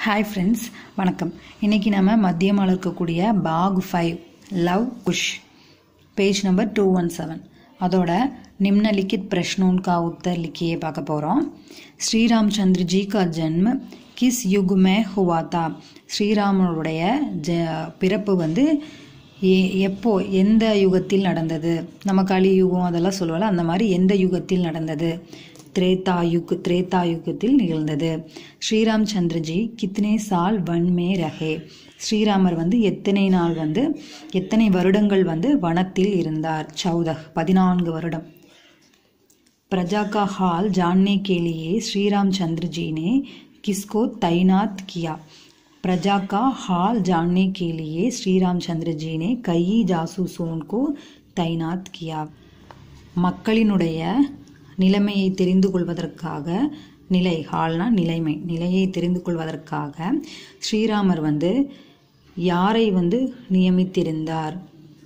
hi friends வணக்கம் இன்றைக்கி நம்ம மத்தியமாக இருக்கக்கூடிய பாக் five Luv Kush page number two one seven அதோட நிம்னலிखित प्रश्नों का उत्तर लिखिए பார்க்க போகிறோம் ஸ்ரீராமச்சந்திர ஜி का जन्म किस युग में हुआ था ஸ்ரீராமனுடைய ஜ பிறப்பு வந்து எ- எப்போ எந்த யுகத்தில் நடந்தது நம்ம கலி யுகம் அதெல்லாம் சொல்லுவோம்ல அந்த மாதிரி எந்த யுகத்தில் நடந்தது திரேதா யுக் திரேதா யுகத்தில் நிகழ்ந்தது ஸ்ரீராம் சந்திரஜி கித்தனை சால் வன் மே ரஹே ஸ்ரீராமர் வந்து எத்தனை நாள் வந்து எத்தனை வருடங்கள் வந்து வனத்தில் இருந்தார் சௌதஹ் பதினான்கு வருடம் प्रजा का हाल जानने के लिए श्री रामचंद्र जी ने किसको तैनात किया प्रजा का हाल जानने के लिए श्री रामचंद्र जी ने कई जासूसों को तैनात किया மக்களினுடைய நிலைமையை தெரிந்து கொள்வதற்காக நிலை ஹால்னா நிலைமை நிலையை தெரிந்து கொள்வதற்காக ஸ்ரீராமர் வந்து யாரை வந்து நியமித்திருந்தார்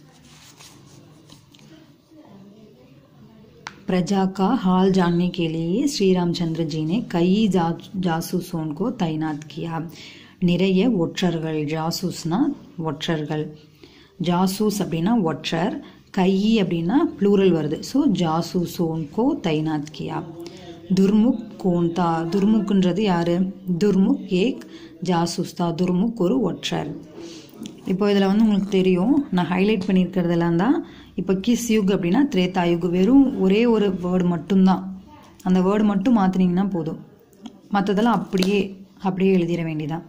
प्रजा का हाल जानने के लिए श्री रामचंद्र जी ने कई जा, जासूसों को तैनात किया நிறைய ஒற்றர்கள் ஜாசூஸ்னா ஒற்றர்கள் ஜாசூஸ் அப்படின்னா ஒற்றர் கை அப்படின்னா ப்ளூரல் வருது ஸோ ஜாசூசோன் கோ தைனாத் கியா துர்முக் கோன்தா துர்முக்ன்றது யாரு துர்முக் ஏக் ஜாசூஸ் தா துர்முக் ஒரு ஒற்றர் இப்போ இதில் வந்து உங்களுக்கு தெரியும் நான் ஹைலைட் பண்ணியிருக்கிறதெல்லாம் தான் இப்போ கிஸ் யுக் அப்படின்னா திரேதா யுக் வெறும் ஒரே ஒரு வேர்டு மட்டும்தான் அந்த வேர்டு மட்டும் மாற்றினீங்கன்னா போதும் மற்றதெல்லாம் அப்படியே அப்படியே எழுதிட வேண்டியதான்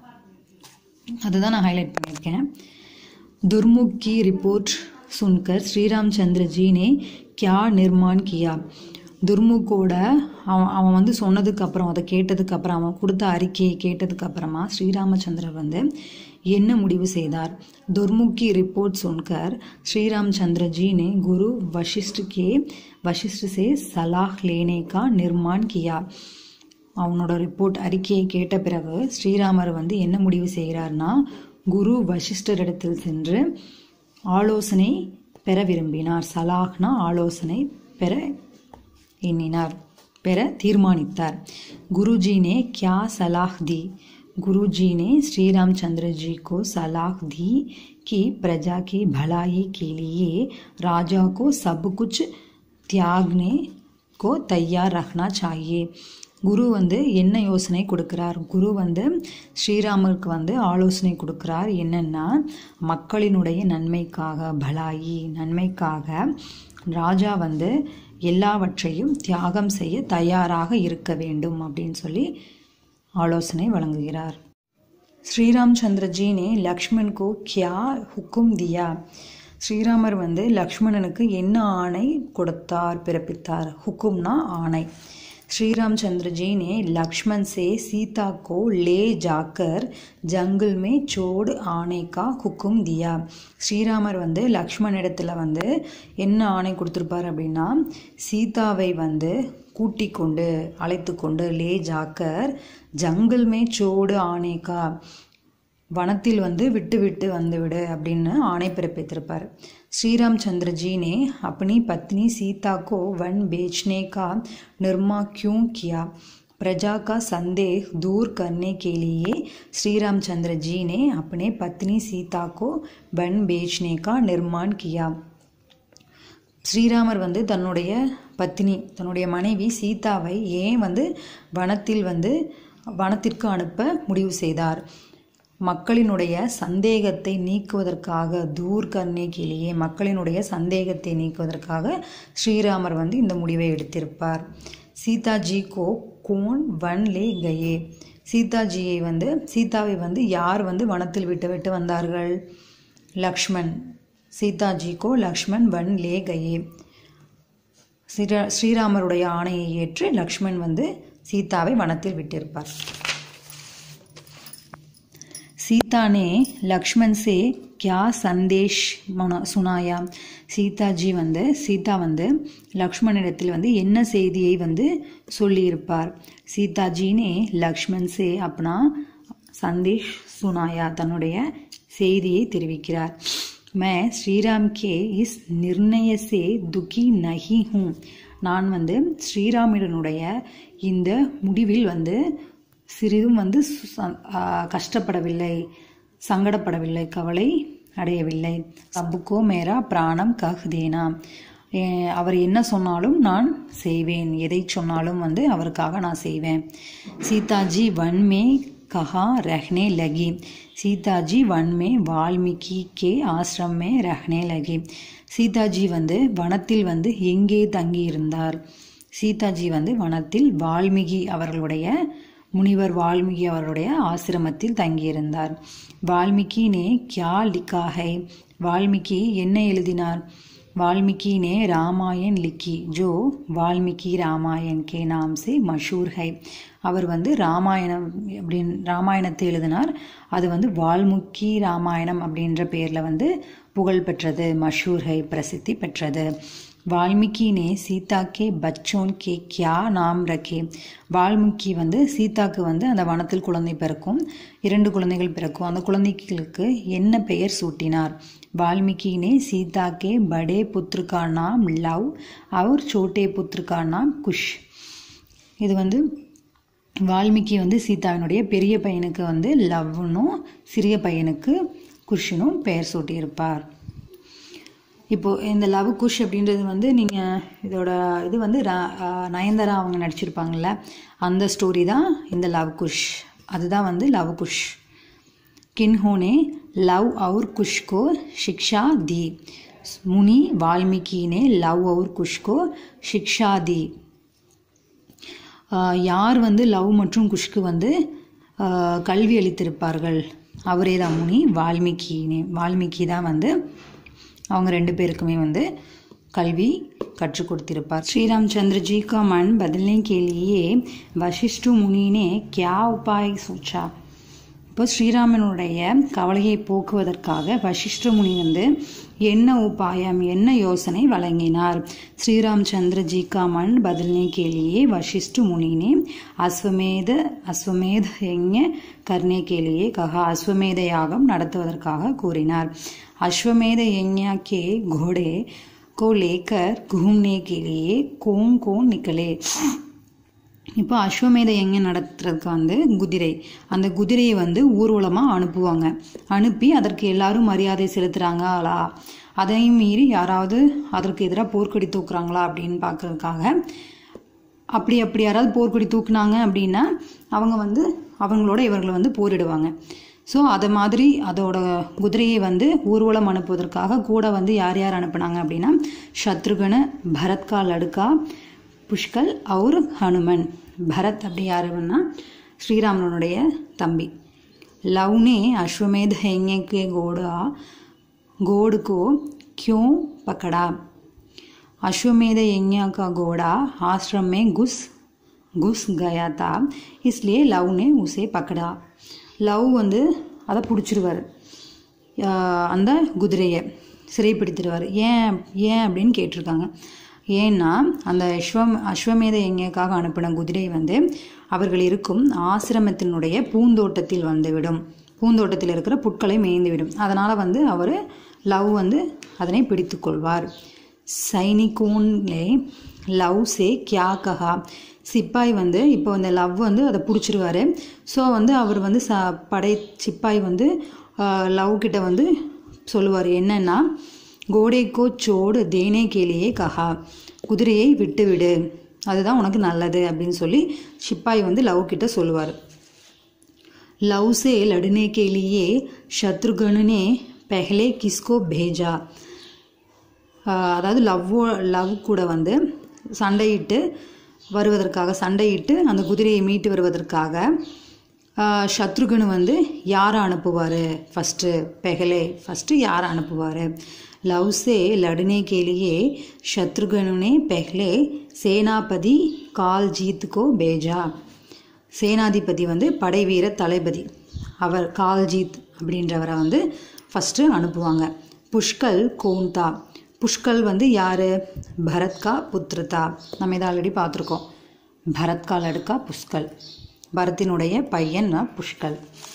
அதுதான் நான் ஹைலைட் பண்ணியிருக்கேன் துர்முக் की रिपोर्ट सुनकर श्री रामचंद्र जी ने क्या निर्माण किया துர்முக்கோட அவன் அவன் வந்து சொன்னதுக்கு அப்புறம் அதை கேட்டதுக்கு அப்புறம் அவன் கொடுத்த அறிக்கையை கேட்டதுக்கு அப்புறமா ஸ்ரீராமச்சந்திரர் வந்து என்ன முடிவு செய்தார் துர்முக் की रिपोर्ट सुनकर श्री रामचंद्र जी ने गुरु वशिष्ठ के वशिष्ठ से सलाह लेने का निर्माण किया அவனோட ரிப்போர்ட் அறிக்கையை கேட்ட பிறகு ஸ்ரீராமர் வந்து என்ன முடிவு செய்கிறார்னா குரு வசிஷ்டரிடத்தில் சென்று ஆலோசனை பெற விரும்பினார் சலாஹ்னா ஆலோசனை பெற எண்ணினார் பெற தீர்மானித்தார் குருஜி ने क्या सलाह दी गुरुजी ने श्री रामचंद्र जी को सलाह दी कि प्रजा की भलाई के लिए राजा को सब कुछ त्यागने को तैयार रखना चाहिए குரு வந்து என்ன யோசனை கொடுக்கிறார் குரு வந்து ஸ்ரீராமருக்கு வந்து ஆலோசனை கொடுக்கிறார் என்னன்னா மக்களினுடைய நன்மைக்காக பலாயி நன்மைக்காக ராஜா வந்து எல்லாவற்றையும் தியாகம் செய்ய தயாராக இருக்க வேண்டும் அப்படின்னு சொல்லி ஆலோசனை வழங்குகிறார் ஸ்ரீராமச்சந்திர ஜி ने लक्ष्मण को क्या हुक्म दिया ஸ்ரீராமர் வந்து லக்ஷ்மணனுக்கு என்ன ஆணை கொடுத்தார் பிறப்பித்தார் ஹுக்கும்னா ஆணை श्री रामचंद्र जी ने लक्ष्मण से सीता को ले जाकर जंगल में छोड़ आने का हुक्म दिया ஸ்ரீராமர் வந்து லக்ஷ்மண் இடத்துல வந்து என்ன ஆணை கொடுத்துருப்பார் அப்படின்னா சீதாவை வந்து கூட்டி கொண்டு அழைத்து கொண்டு லே ஜாக்கர் ஜங்கிள் மே சோடு ஆனேக்கா வனத்தில் வந்து விட்டு விட்டு வந்துவிடு அப்படின்னு ஆணை பிறப்பித்திருப்பார் श्रीराम चंद्र जी ने अपनी पत्नी सीता को वन बेचने का निर्मा क्यों किया प्रजा का संदेह दूर करने के लिए श्री रामचंद्र जी ने अपने पत्नी सीता को वन बेचने का निर्माण किया ஸ்ரீராமர் வந்து தன்னுடைய பத்னி தன்னுடைய மனைவி சீதாவை ஏன் வந்து வனத்தில் வந்து வனத்திற்கு அனுப்ப முடிவு செய்தார் மக்களினுடைய சந்தேகத்தை நீக்குவதற்காக தூர் கர்ணேக்கிலேயே மக்களினுடைய சந்தேகத்தை நீக்குவதற்காக ஸ்ரீராமர் வந்து இந்த முடிவை எடுத்திருப்பார் சீதாஜி கோ கோன் வன் லே கயே சீதாஜியை வந்து சீதாவை வந்து யார் வந்து வனத்தில் விட்டு விட்டு வந்தார்கள் லக்ஷ்மண் சீதாஜி கோ லக்ஷ்மண் வன் லே கயே ஸ்ரீரா ஸ்ரீராமருடைய ஆணையை ஏற்று லக்ஷ்மண் வந்து சீதாவை வனத்தில் விட்டிருப்பார் सीता ने लक्ष्मण से क्या संदेश மன- சுனாயா சீதாஜி வந்து சீதா வந்து லக்ஷ்மணிடத்தில் வந்து என்ன செய்தியை வந்து சொல்லியிருப்பார் சீதாஜினே லக்ஷ்மண் சே அப்னா சந்தேஷ் சுனாயா தன்னுடைய செய்தியை தெரிவிக்கிறார் मैं श्रीराम के इस निर्णय से दुखी नहीं हूँ நான் வந்து ஸ்ரீராமிடனுடைய இந்த முடிவில் வந்து சிறிதும் வந்து ச- ஆ, கஷ்டப்படவில்லை சங்கடப்படவில்லை கவலை அடையவில்லை சப்புக்கோ மேரா பிராணம் கஹ்தேனா ஏ- அவர் என்ன சொன்னாலும் நான் செய்வேன் எதை சொன்னாலும் வந்து அவருக்காக நான் செய்வேன் சீதாஜி வன் மே கஹா ரஹ்னே லகி சீதாஜி வன் மே வால்மீகி கே ஆசிரம் மே ரஹ்னே லகி சீதாஜி வந்து வனத்தில் வந்து எங்கே தங்கி இருந்தார் சீதாஜி வந்து வனத்தில் வால்மீகி அவர்களுடைய முனிவர் வால்மீகி அவருடைய ஆசிரமத்தில் தங்கியிருந்தார் வால்மீகி நே கியா லிக்கா ஹை வால்மீகி என்ன எழுதினார் वाल्मीकि ने रामायण लिखी जो वाल्मीकि रामायण के नाम से मशहूर है அவர் வந்து ராமாயணம் அப்படின்னு ராமாயணத்தை எழுதினார் அது வந்து வால்மீகி ராமாயணம் அப்படின்ற பேரில் வந்து புகழ் பெற்றது மஷூர் ஹை பிரசித்தி பெற்றது வால்மீகி நே சீதா கே பச்சோன் கே கியா நாம் ரகே வால்மீகி வந்து சீதாக்கு வந்து அந்த வனத்தில் குழந்தை பிறக்கும் இரண்டு குழந்தைகள் பிறக்கும் அந்த குழந்தைகளுக்கு என்ன பெயர் சூட்டினார் वाल्मीकि ने सीता के बड़े पुत्र का नाम लव और छोटे पुत्र का नाम कुश இது வந்து வால்மீகி வந்து சீதாவினுடைய பெரிய பையனுக்கு வந்து லவ்னும் சிறிய பையனுக்கு குஷனும் பெயர் சூட்டியிருப்பார் இப்போ இந்த லவ் குஷ் அப்படின்றது வந்து நீங்கள் இதோட இது வந்து ரா- ஆஹ் நயன்தாரா அவங்க நடிச்சிருப்பாங்கல்ல அந்த ஸ்டோரி தான் இந்த லவ் குஷ் அதுதான் வந்து லவ் குஷ் किन्होंने लव और कुश को शिक्षा दी मुनि वाल्मीकि ने लव और कुश को शिक्षा दी ஆஹ் யார் வந்து லவ் மற்றும் குஷ்க்கு வந்து ஆஹ் கல்வி அளித்திருப்பார்கள் அவரே தான் முனி வால்மீகினே வால்மீகி தான் வந்து அவங்க ரெண்டு பேருக்குமே வந்து कल्वी कற்றுக் கொடுத்திருப்பார் श्री रामचंद्र जी का मन बदलने के लिए वशिष्ठ मुनि ने क्या उपाय सोचा இப்போ ஸ்ரீராமனுடைய கவலையை போக்குவதற்காக வசிஷ்ட முனி வந்து என்ன உபாயம் என்ன யோசனை வழங்கினார் ஸ்ரீராம் சந்திர ஜி का मन बदलने के लिए वशिष्ठ मुनि ने அஸ்வமேத அஸ்வமேத யஜ்ஞ करने के लिए कहा அஸ்வமேத யாகம் நடத்துவதற்காக கூறினார் अश्वमेध यज्ञ के घोड़े को लेकर घूमने के लिए कौन कौन निकले இப்போ அஸ்வமேத யஜ்ஞம் நடத்துறதுக்கு வந்து குதிரை அந்த குதிரையை வந்து ஊர்வலமாக அனுப்புவாங்க அனுப்பி அதற்கு எல்லாரும் மரியாதை செலுத்துகிறாங்களா அதையும் மீறி யாராவது அதற்கு எதிராக போர்க்கொடி தூக்குறாங்களா அப்படின்னு பார்க்கறதுக்காக அப்படி அப்படி யாராவது போர்க்கொடி தூக்குனாங்க அப்படின்னா அவங்க வந்து அவங்களோட இவர்களை வந்து போரிடுவாங்க ஸோ அதை மாதிரி அதோட குதிரையை வந்து ஊர்வலம் அனுப்புவதற்காக கூட வந்து யார் யார் அனுப்புனாங்க அப்படின்னா சத்ருகன பரத்கா லடுக்கா புஷ்கல் और ஹனுமன் பரத் அப்படி யாருன்னா ஸ்ரீராமனுடைய தம்பி लव ने अश्वमेध यज्ञ के घोड़ा घोड़ को क्यों पकड़ा अश्वमेध यज्ञ का घोड़ा आश्रम में घुस घुस गया था इसलिए लव ने उसे पकड़ा லவ் வந்து அதை பிடிச்சிருவார் அந்த குதிரையை சிறைப்பிடித்திருவார் ஏன் ஏன் அப்படின்னு கேட்டிருக்காங்க ஏன்னா அந்த அஸ்வம் அஸ்வமேத யஜ்ஞக்காக அனுப்பின குதிரை வந்து அவர்கள் இருக்கும் ஆசிரமத்தினுடைய பூந்தோட்டத்தில் வந்துவிடும் பூந்தோட்டத்தில் இருக்கிற புட்களை மேய்ந்துவிடும் அதனால் வந்து அவர் லவ் வந்து அதனை பிடித்து கொள்வார் சைனிகோன்லே லவ் சே கியா கஹா சிப்பாய் வந்து இப்போ இந்த லவ் வந்து அதை பிடிச்சிருவாரு ஸோ வந்து அவர் வந்து ச படை சிப்பாய் வந்து லவ் கிட்ட வந்து சொல்லுவார் என்னன்னா கோடைக்கோ சோடு தேனே கேலியே கஹா குதிரையை விட்டு விடு அதுதான் உனக்கு நல்லது அப்படின்னு சொல்லி சிப்பாய் வந்து லவ் கிட்ட சொல்லுவார் लव से लड़ने के लिए शत्रुघ्न ने पहले किसको भेजा ஆஹ் அதாவது லவ் லவ் கூட வந்து சண்டையிட்டு வருவதற்காக சண்டையிட்டு அந்த குதிரையை மீட்டு வருவதற்காக ஆஹ் சத்ருகனு வந்து யாரை அனுப்புவார் ஃபஸ்ட்டு பெஹலே ஃபஸ்ட்டு யாரை அனுப்புவார் லவ் से लड़ने के लिए शत्रुघ्न ने पहले सेनापति कालजीत को भेजा சேனாதிபதி வந்து படை வீர தளபதி அவர் கால்ஜீத் அப்படின்றவரை வந்து ஃபஸ்ட்டு அனுப்புவாங்க புஷ்கல் கோந்தா புஷ்கல் வந்து யார் பரத்கா புத்ருதா நம்ம இதை ஆல்ரெடி பார்த்துருக்கோம் பரத்கா லடுக்கா புஷ்கல் பரத்தினுடைய பையன் தான் புஷ்கல்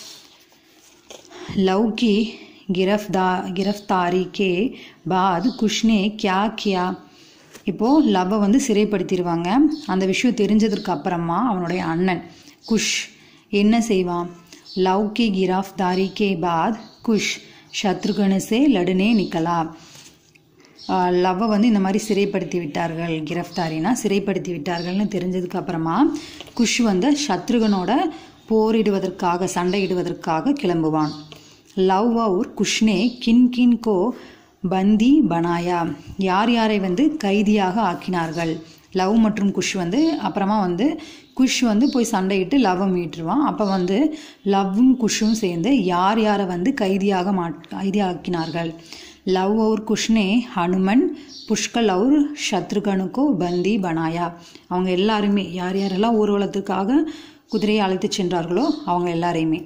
लव की गिरफ्तार गिरफ्तारी के बाद कुछ ने क्या किया இப்போது லவ்வை வந்து சிறைப்படுத்திடுவாங்க அந்த விஷயம் தெரிஞ்சதுக்கு அப்புறமா அவனுடைய அண்ணன் குஷ் என்ன செய்வான் லவ் கி गिरफ्तारी के बाद குஷ் சத்ருகன் சே லடுனே நிக்கலா லவ்வை வந்து இந்த மாதிரி சிறைப்படுத்தி விட்டார்கள் கிரஃப்தாரினா சிறைப்படுத்தி விட்டார்கள்னு தெரிஞ்சதுக்கு அப்புறமா குஷ் வந்து சத்ருகனோட போரிடுவதற்காக சண்டையிடுவதற்காக கிளம்புவான் லவ் और குஷ்னே கின் கின் கோ பந்தி பனாயா யார் யாரை வந்து கைதியாக ஆக்கினார்கள் லவ் மற்றும் குஷ் வந்து அப்புறமா வந்து குஷ் வந்து போய் சண்டையிட்டு லவ்வை மீட்டுருவான் அப்போ வந்து லவ்வும் குஷும் சேர்ந்து யார் யாரை வந்து கைதியாக மா கைதியாக்கினார்கள் லவ் और குஷ்னே ஹனுமன் புஷ்கல் और சத்ருகனுக்கோ பந்தி பனாயா அவங்க எல்லாருமே யார் யாரெல்லாம் ஊர்வலத்துக்காக குதிரையை அழைத்து சென்றார்களோ அவங்க எல்லாரையுமே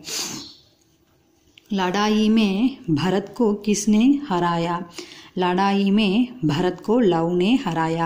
लड़ाई में भरत को किसने हराया लड़ाई में भरत को लव ने हराया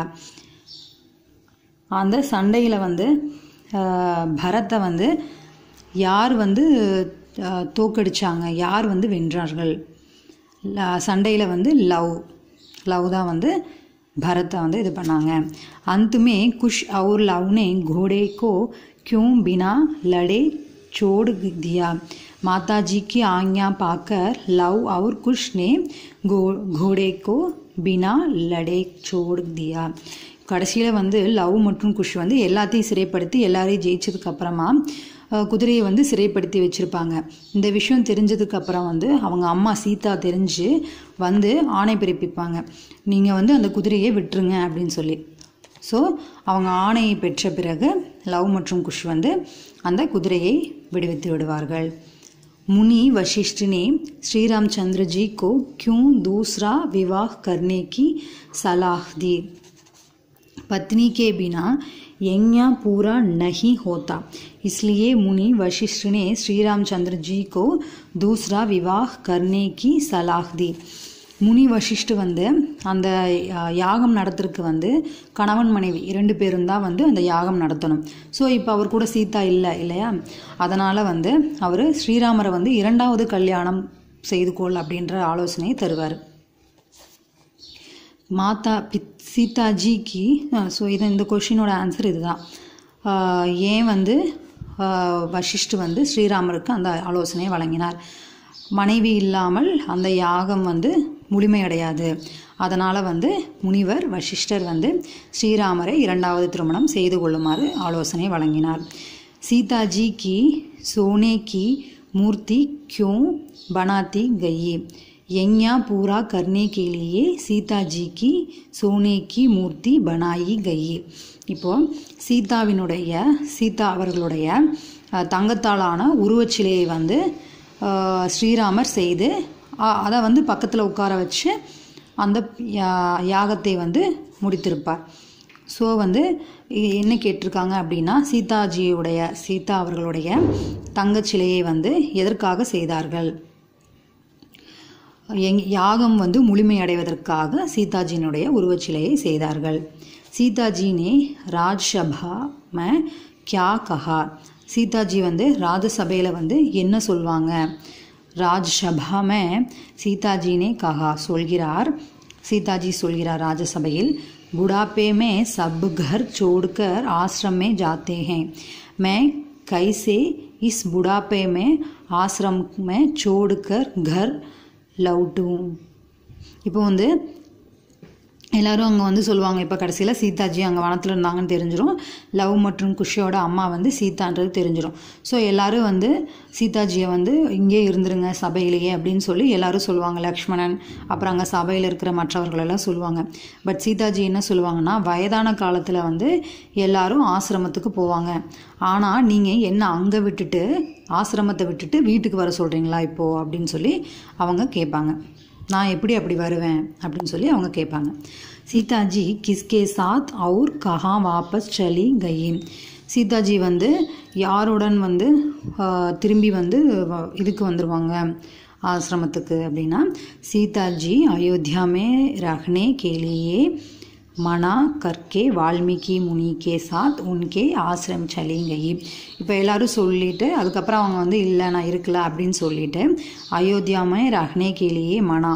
அந்த சண்டையில் வந்து ஆஹ், பரத்தை வந்து யார் வந்து ஆஹ், தோக்கடிச்சாங்க யார் வந்து வென்றார்கள் சண்டையில் வந்து லவ் லவ் தான் வந்து பரத்தை வந்து இது பண்ணாங்க अंतमे कुश और लव ने घोड़े को क्यों बिना लड़े छोड़ दिया माता जी की आज्ञा पाकर लव और कुश ने घो- घोड़े को बिना लड़े छोड़ दिया கடைசியில் வந்து லவ் மற்றும் குஷ் வந்து எல்லாத்தையும் சிறைப்படுத்தி எல்லாரையும் ஜெயிச்சதுக்கு அப்புறமா அஹ், குதிரையை வந்து சிறைப்படுத்தி வச்சுருப்பாங்க இந்த விஷயம் தெரிஞ்சதுக்கு அப்புறம் வந்து அவங்க அம்மா சீதா தெரிஞ்சு வந்து ஆணை பிறப்பிப்பாங்க நீங்கள் வந்து அந்த குதிரையை விட்டுருங்க அப்படின்னு சொல்லி ஸோ அவங்க ஆணையை பெற்ற பிறகு லவ் மற்றும் குஷ் வந்து அந்த குதிரையை விடுவித்து விடுவார்கள் मुनि वशिष्ठ ने श्री रामचंद्र जी को क्यों दूसरा विवाह करने की सलाह दी पत्नी के बिना यज्ञ पूरा नहीं होता इसलिए मुनि वशिष्ठ ने श्री रामचंद्र जी को दूसरा विवाह करने की सलाह दी முனி வசிஷ்டு வந்து அந்த அஹ், யாகம் நடத்துறதுக்கு வந்து கணவன் மனைவி இரண்டு பேரும் தான் வந்து அந்த யாகம் நடத்தணும் ஸோ இப்போ அவர் கூட சீதா இல்லை இல்லையா அதனால் வந்து அவர் ஸ்ரீராமரை வந்து இரண்டாவது கல்யாணம் செய்து கொள் அப்படின்ற ஆலோசனையை தருவார் மாதா பித் சீதாஜிக்கு ஸோ இது இந்த கொஷினோட ஆன்சர் இதுதான் ஆஹ் ஏன் வந்து ஆஹ் வசிஷ்டு வந்து ஸ்ரீராமருக்கு அந்த ஆலோசனையை வழங்கினார் மனைவி இல்லாமல் அந்த யாகம் வந்து முழுமையடையாது அதனால் வந்து முனிவர் வசிஷ்டர் வந்து ஸ்ரீராமரை இரண்டாவது திருமணம் செய்து கொள்ளுமாறு ஆலோசனை வழங்கினார் सीताजी की सोने की मूर्ति क्यों बनाती गई यज्ञ पूरा करने के लिए सीता जी की सोने की मूर्ति बनाई गई இப்போ சீதாவினுடைய சீதா அவர்களுடைய அஹ், தங்கத்தாலான உருவச்சிலையை வந்து அஹ், ஸ்ரீராமர் செய்து அ- அதை வந்து பக்கத்தில் உட்கார வச்சு அந்த யா- யாகத்தை வந்து முடித்திருப்பார் ஸோ வந்து இ- என்ன கேட்டிருக்காங்க அப்படின்னா சீதாஜியுடைய சீதா அவர்களுடைய தங்கச் சிலையை வந்து எதற்காக செய்தார்கள் எங் யாகம் வந்து முழுமையடைவதற்காக சீதாஜியினுடைய உருவச்சிலையை செய்தார்கள் சீதாஜி ने ராஜ்சபா में क्या कहा சீதாஜி வந்து ராஜசபையில் வந்து என்ன சொல்வாங்க ராஜ்சபா में சீதாஜி ने कहा சொல்கிறார் சீதாஜி சொல்கிறார் ராஜசபையில் बुढ़ापे में सब घर छोड़कर आश्रम में जाते हैं मैं कैसे इस बुढ़ापे में आश्रम में छोड़कर घर लौटूं இப்போ வந்து எல்லாரும் அங்கே வந்து சொல்லுவாங்க இப்போ கடைசியில் சீதாஜி அங்கே வனத்தில் இருந்தாங்கன்னு தெரிஞ்சிடும் லவ் மற்றும் குஷியோட அம்மா வந்து சீதான்றது தெரிஞ்சிடும் ஸோ எல்லாரும் வந்து சீதாஜியை வந்து இங்கே இருந்துருங்க சபையிலேயே அப்படின்னு சொல்லி எல்லாரும் சொல்லுவாங்க லக்ஷ்மணன் அப்புறம் அங்கே சபையில் இருக்கிற மற்றவர்கள் எல்லாம் சொல்லுவாங்க பட் சீதாஜி என்ன சொல்லுவாங்கன்னா வயதான காலத்தில் வந்து எல்லாரும் ஆசிரமத்துக்கு போவாங்க ஆனால் நீங்கள் என்ன அங்கே விட்டுட்டு ஆசிரமத்தை விட்டுட்டு வீட்டுக்கு வர சொல்கிறீங்களா இப்போது அப்படின்னு சொல்லி அவங்க கேட்பாங்க நான் எப்படி அப்படி வருவேன் அப்படின்னு சொல்லி அவங்க கேட்பாங்க சீதாஜி கிஸ்கே சாத் அவுர் கஹா வாபஸ் சலி கயி சீதாஜி வந்து யாருடன் வந்து ஆஹ், திரும்பி வந்து வ- இதுக்கு வந்துருவாங்க ஆசிரமத்துக்கு அப்படின்னா சீதாஜி அயோத்தியா மே ரஹ்னே கேலியே மனா கர்கே வால்மீகி முனி கே சாத் உன்கே ஆசிரம் சலி கயி இப்போ எல்லாரும் சொல்லிட்டு அதுக்கப்புறம் அவங்க வந்து இல்லை நான் இருக்கல அப்படின்னு சொல்லிட்டு அயோத்தியாமே ரஹ்னே கேலியே மனா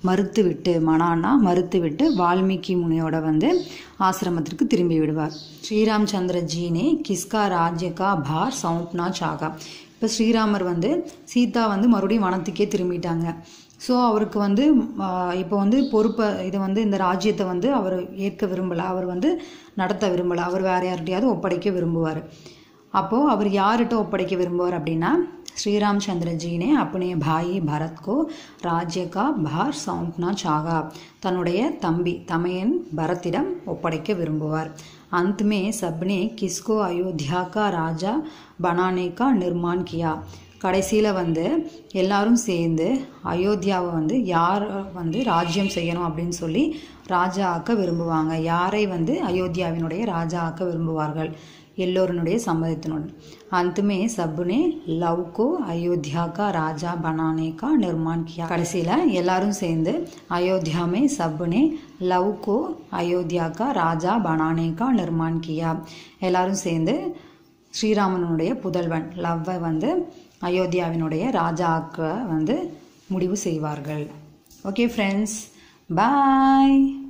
மறுத்துவிட்டு மனானா மறுத்துவிட்டு வால்மீகி முனியோட வந்து ஆசிரமத்திற்கு திரும்பி விடுவார் ஸ்ரீராம் சந்திர ஜீனே கிஸ்கா ராஜ்யகா பார் சவுண்ட்னா சாகா இப்போ ஸ்ரீராமர் வந்து சீதா வந்து மறுபடியும் வனத்துக்கே திரும்பிட்டாங்க ஸோ அவருக்கு வந்து இப்போ வந்து பொறுப்பை இதை வந்து இந்த ராஜ்யத்தை வந்து அவர் ஏற்க விரும்பலை அவர் வந்து நடத்த விரும்பலை அவர் வேறு யார்கிட்டையாவது ஒப்படைக்க விரும்புவார் அப்போது அவர் யார்கிட்ட ஒப்படைக்க விரும்புவார் அப்படின்னா ஸ்ரீராம் சந்திர जी ने अपने भाई भरत को राज्य का भार सौंपना चाहा தன்னுடைய தம்பி தமையன் பரத்திடம் ஒப்படைக்க விரும்புவார் अंत में सबने किसको अयोध्या का राजा बनाने का निर्माण किया கடைசியில் வந்து எல்லாரும் சேர்ந்து அயோத்தியாவை வந்து யார் வந்து ராஜ்யம் செய்யணும் அப்படின்னு சொல்லி ராஜா ஆக்க விரும்புவாங்க யாரை வந்து அயோத்தியாவினுடைய ராஜா ஆக்க விரும்புவார்கள் எல்லோருனுடைய சம்மதத்தினுடன் अंत में सबने लव को अयोध्या का राजा बनाने का निर्माण किया கடைசியில் எல்லாரும் சேர்ந்து अयोध्या में सबने लव को अयोध्या का राजा बनाने का निर्माण किया எல்லாரும் சேர்ந்து ஸ்ரீராமனுடைய புதல்வன் லவ்வை வந்து அயோத்தியாவினுடைய ராஜாக்க வந்து முடிவு செய்வார்கள் ஓகே ஃப்ரெண்ட்ஸ் பாய்